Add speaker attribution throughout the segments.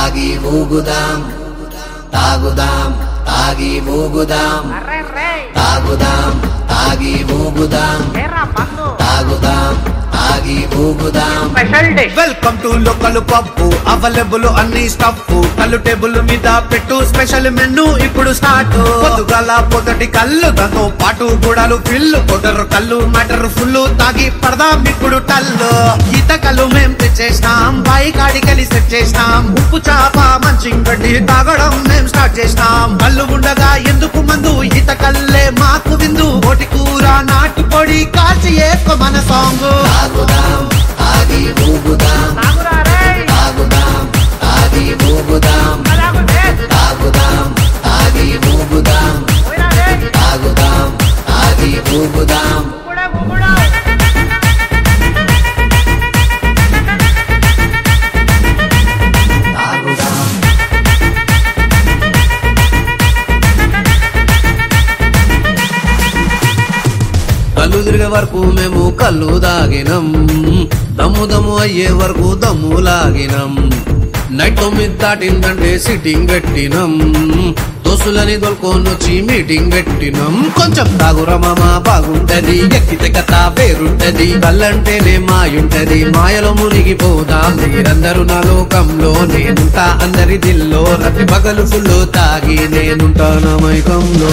Speaker 1: తాగి ఊగుదాం తాగుదాం తాగి ఊగుదాం
Speaker 2: అరే రే
Speaker 1: తాగుదాం తాగి ఊగుదాం
Speaker 2: ఏరా పండు
Speaker 1: తాగుదాం తాగి ఊగుదాం
Speaker 2: special day
Speaker 3: welcome to local పప్పు అవైలబుల్ అన్ని స్టఫ్ కళ్ళు టేబుల్ మీద పెట్టు స్పెషల్ మెనూ ఇప్పుడు స్టార్ట్ పొద్దుగాల పొదటి కళ్ళు దాంతో పాటు గుడాలు ఫిల్లు పొదరు కళ్ళు మటర్ ఫుల్ తాగి పడదాం ఇప్పుడు టల్లు ఈత కళ్ళు మేం తెచ్చేసినాం బాయి కాడికెళ్ళి సెట్ చేసినాం ఉప్పు చాప మంచి గడ్డి తాగడం మేం స్టార్ట్ చేసినాం కళ్ళు ఉండగా ఎందుకు మందు ఈత కల్లే మాకు విందు ఓటి కూర నాటు పొడి కాల్చి ఏకో మన సాంగ్
Speaker 1: తాగుదాం తాగి ఊగుదాం
Speaker 2: తాగురా రే
Speaker 1: తాగుదాం తాగి ఊగుదాం
Speaker 2: అలాగు రే
Speaker 1: తాగుదాం తాగి ఊగుదాం
Speaker 2: పోయిరా రే
Speaker 1: తాగుదాం తాగి ఊగుదాం
Speaker 2: ముగ్గుడా ముగ్గుడా
Speaker 1: తాగుదాం
Speaker 4: కళ్ళు తిరిగే వరకు మేము కళ్ళు దాగినం దమ్ము దమ్ము అయ్యే వరకు దమ్ము లాగినం నైట్ తొమ్మిది దాటిందంటే సిట్టింగ్ పెట్టినం దోస్తులని దొల్కొనొచ్చి మీటింగ్ పెట్టినం కొంచెం తాగురా మామ బాగుంటది ఎక్కితే కథ పేరుంటది కళ్ళంటేనే మాయుంటది మాయలో మునిగిపోదాం మీరందరూ నా లోకంలో నేనుంటా అందరి దిల్లో రతి పగలు ఫుల్ తాగి నేనుంటా నా మైకంలో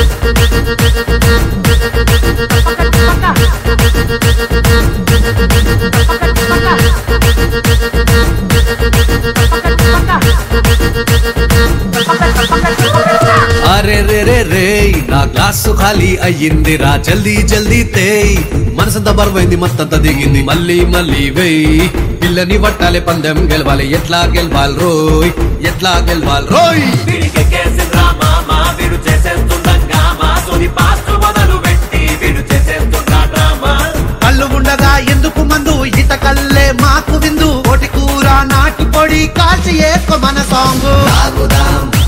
Speaker 4: అరే రే రే రే నా గ్లాసు ఖాళీ అయ్యిందిరా జల్దీ జల్దీ తేయ్ మనసంతా బరువైంది మత్తంతా దిగింది మళ్ళీ మళ్ళీ వేయ్ పిల్లని పట్టాలి పందెం గెలవాలి ఎట్లా గెలవాలి రోయ్ ఎట్లా గెలవాలి రోయ్
Speaker 5: వీడికెక్కేసిండ్రా మామ, వీడు చేసేస్తుండంగామా. తొలి పాస్ట్ మొదలు పెట్టి వీడు చేసేస్తుండా డ్రామా.
Speaker 3: కళ్ళు ఉండగా ఎందుకు మందు ఈత కల్లే మాకు విందు ఓటి కూర నాటు పొడి కాల్చి ఏకో మన సాంగ్
Speaker 1: తాగుదాం